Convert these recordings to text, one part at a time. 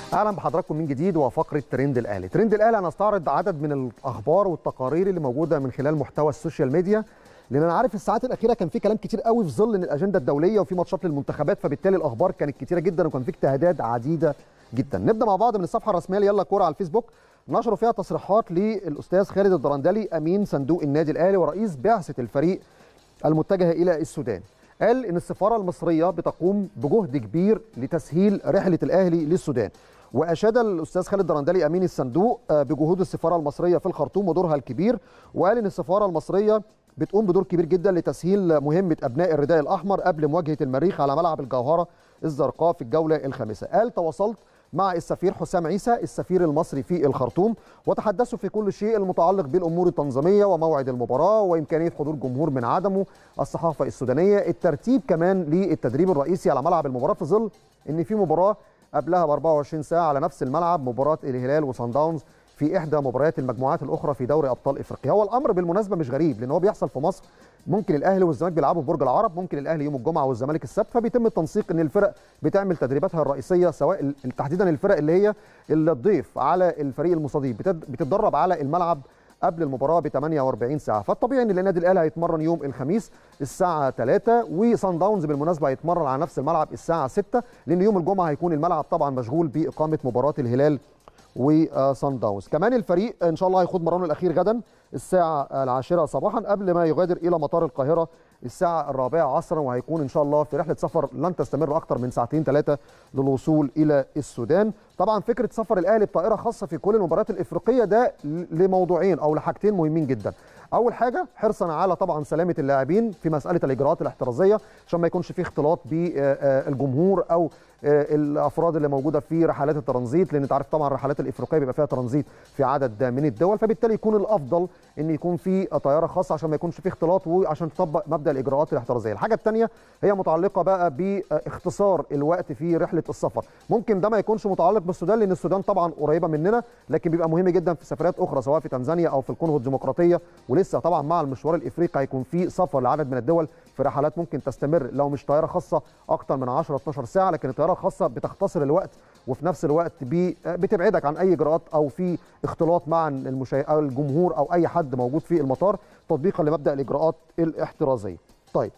اهلا بحضراتكم من جديد وفقره ترند الاهلي ترند الاهلي هنستعرض عدد من الاخبار والتقارير اللي موجوده من خلال محتوى السوشيال ميديا لان انا عارف الساعات الاخيره كان في كلام كتير قوي في ظل ان الاجنده الدوليه وفي ماتشات للمنتخبات فبالتالي الاخبار كانت كتيره جدا وكان في اجتهادات عديده جدا نبدا مع بعض من الصفحه الرسميه يلا كوره على الفيسبوك نشروا فيها تصريحات للاستاذ خالد الدرندلي امين صندوق النادي الاهلي ورئيس بعثه الفريق المتجهه الى السودان قال ان السفاره المصريه بتقوم بجهد كبير لتسهيل رحله الاهلي للسودان واشاد الاستاذ خالد درندلي امين الصندوق بجهود السفاره المصريه في الخرطوم ودورها الكبير وقال ان السفاره المصريه بتقوم بدور كبير جدا لتسهيل مهمه ابناء الرداء الاحمر قبل مواجهه المريخ على ملعب الجوهره الزرقاء في الجوله الخامسه قال تواصلت مع السفير حسام عيسى السفير المصري في الخرطوم وتحدثوا في كل شيء المتعلق بالامور التنظيميه وموعد المباراه وامكانيه حضور جمهور من عدمه الصحافه السودانيه الترتيب كمان للتدريب الرئيسي على ملعب المباراه في ظل ان في مباراه قبلها ب 24 ساعه على نفس الملعب مباراه الهلال وصن داونز في احدى مباريات المجموعات الاخرى في دوري ابطال افريقيا هو الامر بالمناسبه مش غريب لان هو بيحصل في مصر ممكن الاهلي والزمالك بيلعبوا في برج العرب ممكن الاهلي يوم الجمعه والزمالك السبت فبيتم التنسيق ان الفرق بتعمل تدريباتها الرئيسيه سواء تحديدا الفرق اللي هي الضيف على الفريق المستضيف بتتدرب على الملعب قبل المباراه ب 48 ساعه فالطبيعي ان النادي الاهلي هيتمرن يوم الخميس الساعه 3 وصن داونز بالمناسبه هيتمرن على نفس الملعب الساعه 6 لان يوم الجمعه هيكون الملعب طبعا مشغول باقامه مباراه الهلال وصن داونز كمان الفريق ان شاء الله هيخوض مرانه الاخير غدا الساعه العاشره صباحا قبل ما يغادر الى مطار القاهره الساعه الرابعه عصرا وهيكون ان شاء الله في رحله سفر لن تستمر اكثر من ساعتين ثلاثه للوصول الى السودان طبعا فكره سفر الاهلي بطائره خاصه في كل المباريات الافريقيه ده لموضوعين او لحاجتين مهمين جدا اول حاجه حرصا على طبعا سلامه اللاعبين في مساله الاجراءات الاحترازيه عشان ما يكونش في اختلاط بالجمهور او الافراد اللي موجوده في رحلات الترانزيت لان انت عارف طبعا الرحلات الافريقيه بيبقى فيها ترانزيت في عدد من الدول فبالتالي يكون الافضل ان يكون في طياره خاصه عشان ما يكونش في اختلاط وعشان تطبق مبدا الاجراءات الاحترازيه الحاجه الثانيه هي متعلقه بقى باختصار الوقت في رحله السفر ممكن ده ما يكونش متعلق بالسودان لان السودان طبعا قريبه مننا لكن بيبقى مهم جدا في سفرات اخرى سواء في تنزانيا او في الكونغو الديمقراطيه ولسه طبعا مع المشوار الافريقي هيكون في سفر لعدد من الدول في رحلات ممكن تستمر لو مش طياره خاصه اكتر من 10 12 ساعه لكن الطياره الخاصه بتختصر الوقت وفي نفس الوقت بتبعدك عن اي اجراءات او في اختلاط مع المشا... أو الجمهور او اي حد موجود في المطار تطبيقا لمبدا الاجراءات الاحترازيه. طيب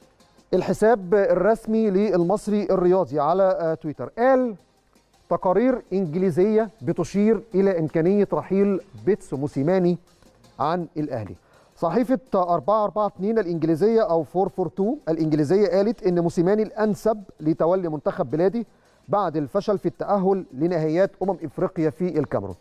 الحساب الرسمي للمصري الرياضي على تويتر قال تقارير انجليزيه بتشير الى امكانيه رحيل بيتسو موسيماني عن الاهلي. صحيفة 442 الإنجليزية أو 442 الإنجليزية قالت إن موسيماني الأنسب لتولي منتخب بلادي بعد الفشل في التأهل لنهائيات أمم إفريقيا في الكاميرون.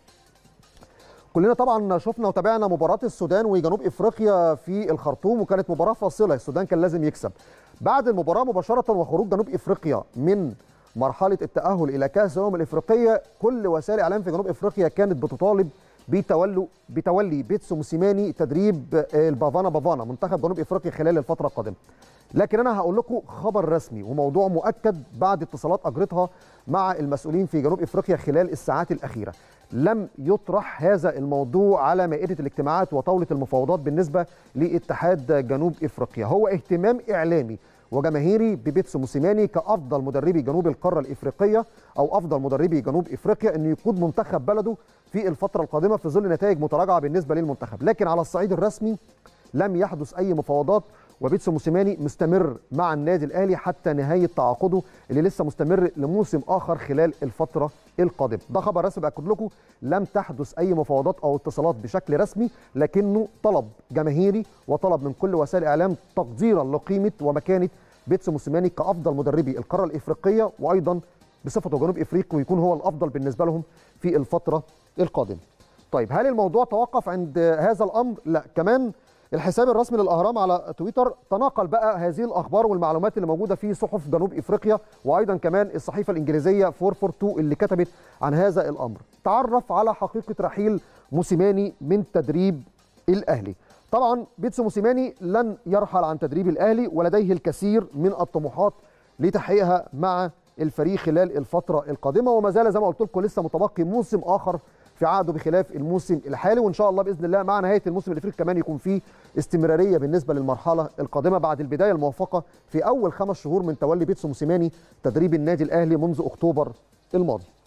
كلنا طبعا شفنا وتابعنا مباراة السودان وجنوب إفريقيا في الخرطوم وكانت مباراة فاصلة السودان كان لازم يكسب. بعد المباراة مباشرة وخروج جنوب إفريقيا من مرحلة التأهل إلى كأس الأمم الإفريقية كل وسائل الإعلام في جنوب إفريقيا كانت بتطالب بتولوا بتولي بيتسو موسيماني تدريب البافانا بافانا منتخب جنوب افريقيا خلال الفتره القادمه. لكن انا هقول لكم خبر رسمي وموضوع مؤكد بعد اتصالات اجرتها مع المسؤولين في جنوب افريقيا خلال الساعات الاخيره. لم يطرح هذا الموضوع على مائده الاجتماعات وطاوله المفاوضات بالنسبه لاتحاد جنوب افريقيا، هو اهتمام اعلامي وجماهيري ببيتسو موسيماني كافضل مدربي جنوب القاره الافريقيه او افضل مدربي جنوب افريقيا انه يقود منتخب بلده في الفتره القادمه في ظل نتائج متراجعه بالنسبه للمنتخب لكن على الصعيد الرسمي لم يحدث اي مفاوضات وبيتسو موسيماني مستمر مع النادي الاهلي حتى نهايه تعاقده اللي لسه مستمر لموسم اخر خلال الفتره القادمه ده خبر رسمي باكد لكم لم تحدث اي مفاوضات او اتصالات بشكل رسمي لكنه طلب جماهيري وطلب من كل وسائل الاعلام تقديرا لقيمه ومكانه بيتسو موسيماني كافضل مدربي القاره الافريقيه وايضا بصفته جنوب افريقي ويكون هو الافضل بالنسبه لهم في الفتره القادمه. طيب هل الموضوع توقف عند هذا الامر؟ لا كمان الحساب الرسمي للاهرام على تويتر تناقل بقى هذه الاخبار والمعلومات اللي موجوده في صحف جنوب افريقيا وايضا كمان الصحيفه الانجليزيه 442 اللي كتبت عن هذا الامر. تعرف على حقيقه رحيل موسيماني من تدريب الاهلي. طبعا بيتسو موسيماني لن يرحل عن تدريب الاهلي ولديه الكثير من الطموحات لتحقيقها مع الفريق خلال الفتره القادمه وما زال زي ما قلت لكم لسه متبقي موسم اخر في عقده بخلاف الموسم الحالي وان شاء الله باذن الله مع نهايه الموسم الافريقي كمان يكون في استمراريه بالنسبه للمرحله القادمه بعد البدايه الموفقه في اول خمس شهور من تولي بيتسو موسيماني تدريب النادي الاهلي منذ اكتوبر الماضي